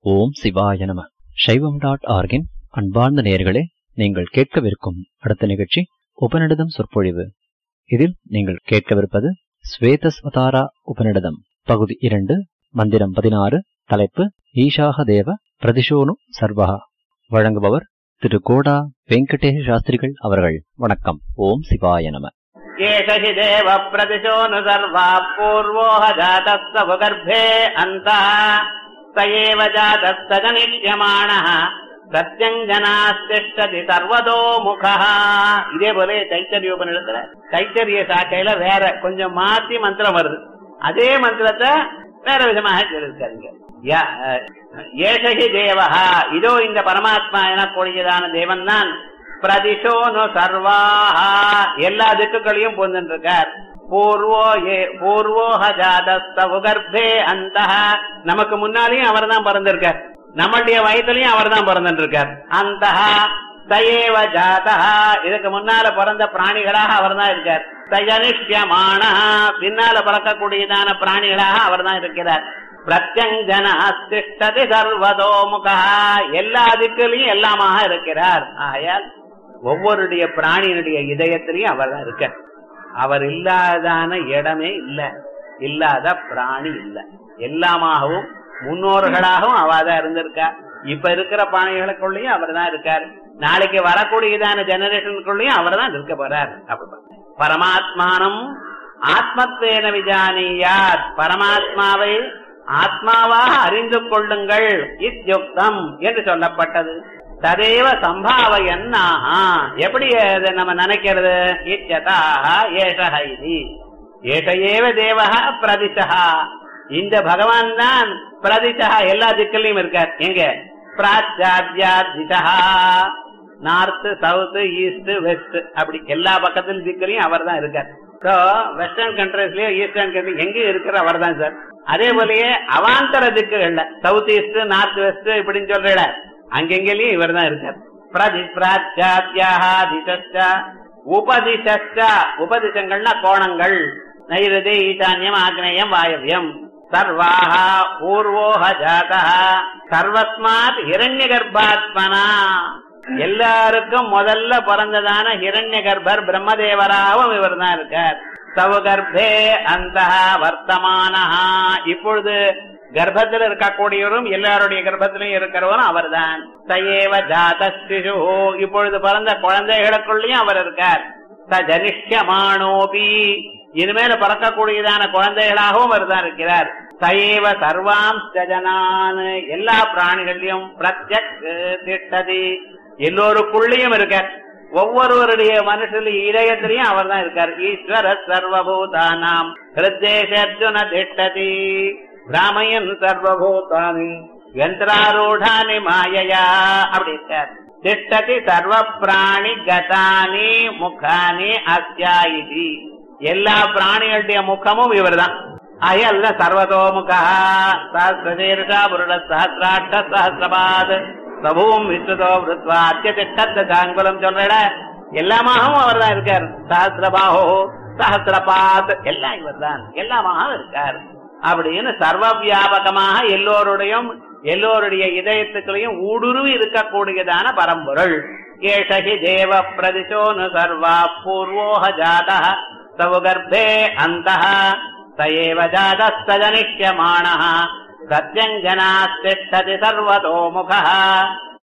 ஓம் சிவாய நம சைவம் டாட் ஆர்கின் அன்பார்ந்த நேயர்களே நீங்கள் கேட்கவிருக்கும் அடுத்த நிகழ்ச்சி உபநிடதம் சொற்பொழிவு இதில் நீங்கள் கேட்கவிருப்பது ஸ்வேதஸ்வதாரா உபநிடதம் பகுதி இரண்டு மந்திரம் பதினாறு தலைப்பு ஈஷாக தேவ பிரதிஷோனு சர்வஹா வழங்குபவர் திரு கோடா வெங்கடேஷ சாஸ்திரிகள் அவர்கள் வணக்கம் ஓம் சிவாய நம एष हि देव प्रतिशो नु सर्वा पूर्वोह जातस्य भुगर्भे अन्तः स एव जातस्य जनिष्यमाणः சத்தியஞ்சனாஸ்திஷ்டதி சர்வதோ முகா இதே போல தைத்தரிய உபநிடத்துல தைத்தரிய சாக்கையில வேற கொஞ்சம் மாத்தி மந்திரம் வருது அதே மந்திரத்தை வேற விதமாக சொல்லியிருக்காருங்க ஏஷகி தேவஹா இதோ இந்த பரமாத்மா எனக்கூடியதான தேவன் தான் பிரதிஷோனு சர்வாஹா எல்லா திக்குகளையும் பொந்துட்டு இருக்கார் பூர்வோ ஏ பூர்வோஹ ஜாதஸ்த உகர்பே அந்த நமக்கு முன்னாலேயும் அவர் தான் பிறந்திருக்கார் நம்மளுடைய வயசுலயும் அவர் தான் பிறந்துட்டு இருக்கார் அந்த தயேவ ஜாதா இதுக்கு முன்னால பிறந்த பிராணிகளாக அவர் தான் இருக்கார் தயனிஷ்யமான பின்னால பிறக்கக்கூடியதான பிராணிகளாக அவர் தான் இருக்கிறார் பிரத்யஞ்சனி சர்வதோமுகா எல்லா திக்குலையும் எல்லாமாக இருக்கிறார் ஆகையால் ஒவ்வொருடைய பிராணியினுடைய இதயத்திலையும் அவர் தான் இருக்கார் அவர் இல்லாதான இடமே இல்ல இல்லாத பிராணி இல்ல எல்லாமாகவும் முன்னோர்களாகவும் அவதான் இருந்திருக்கார் இப்ப இருக்கிற பிராணிகளுக்குள்ளயும் அவர் தான் இருக்கார் நாளைக்கு வரக்கூடியதான ஜெனரேஷனுக்குள்ளயும் அவர் தான் இருக்க போறார் அப்படி பரமாத்மானம் ஆத்மத்வேன விஜானியாத் பரமாத்மாவை ஆத்மாவாக அறிந்து கொள்ளுங்கள் இத்யுக்தம் என்று சொல்லப்பட்டது ததேவ சம்பாவையன்னாஹா எப்படி அதை நம்ம நினைக்கிறது இச்சதாக ஏஷக இது ஏஷ ஏவ தேவகா பிரதிஷா இந்த பகவான் தான் பிரதிஷா எல்லா திக்கிலையும் இருக்கார் எங்க பிராச்சாத்யா திசா நார்த் சவுத் ஈஸ்ட் வெஸ்ட் அப்படி எல்லா பக்கத்திலும் திக்கிலையும் அவர் தான் இருக்கார் ஸோ வெஸ்டர்ன் கண்ட்ரிஸ்லயும் ஈஸ்டர்ன் கண்ட்ரி எங்கேயும் இருக்கிற அவர் தான் சார் அதே போலயே அவாந்தர திக்குகள்ல சவுத் ஈஸ்ட் நார்த் வெஸ்ட் இப்படின்னு சொல்றல அங்கெங்கேயும் இவர் தான் இருக்கார் பிரதி பிராச்சாத்யாக திசா உபதிசா உபதிசங்கள்னா கோணங்கள் நைருதி ஈசான்யம் ஆக்னேயம் வாயவியம் சர்வாக பூர்வோஹ ஜாதா சர்வஸ்மாத் ஹிரண்ய கர்ப்பாத்மனா எல்லாருக்கும் முதல்ல பிறந்ததான ஹிரண்ய கர்ப்பர் பிரம்மதேவராகவும் இவர் தான் இருக்கார் சவுகர்ப்பே அந்த வர்த்தமானஹா இப்பொழுது கர்ப்பத்தில் இருக்கக்கூடியவரும் எல்லாருடைய கர்ப்பத்திலும் இருக்கிறவரும் அவர் தான் சயேவ ஜாதஸ்திஷு இப்பொழுது பிறந்த குழந்தைகளுக்குள்ளயும் அவர் இருக்கார் ச ஜனிஷ்யமானோபி இனிமேல பிறக்கக்கூடியதான குழந்தைகளாகவும் அவர் தான் இருக்கிறார் சயேவ சர்வாம் ஜனான் எல்லா பிராணிகளையும் பிரத்யக் திட்டதி எல்லோருக்குள்ளேயும் இருக்கார் ஒவ்வொருவருடைய மனுஷனுடைய இதயத்திலையும் அவர் தான் இருக்கார் ஈஸ்வர சர்வபூதானாம் ஹிருத்தேஷர்ஜுன திட்டதி பிராமயன் சர்வபூதானி யந்திராரூடானி மாயையா அப்படி இருக்கார் திட்டதி சர்வ பிராணி கதானி முகானி அத்தியாயிதி எல்லா பிராணிகளுடைய முகமும் இவர் தான் அயல்ல சர்வதோமுகா சஹசிரசீர்ஷா புருட சஹசிராட்ச சஹசிரபாத் பிரபுவும் விஸ்வதோ விருத்வா அத்தியதிஷ்ட சாங்குலம் சொல்ற எல்லாமாகவும் அவர் தான் இருக்கார் சஹசிரபாஹோ சஹசிரபாத் எல்லாம் இவர் தான் எல்லாமாக இருக்கார் அப்படின்னு சர்வ வியாபகமாக எல்லோருடையும் எல்லோருடைய இதயத்துக்களையும் ஊடுருவி இருக்கக்கூடியதான பரம்பொருள் ஏஷகி தேவ பிரதிசோனு சர்வா பூர்வோஹ ஜாத சவுகர்ப்பே அந்த சயேவ ஜாதஸ்தஜனிஷ்யமாண சத்யஞ்சனாஸ்திஷ்டதி சர்வதோமுக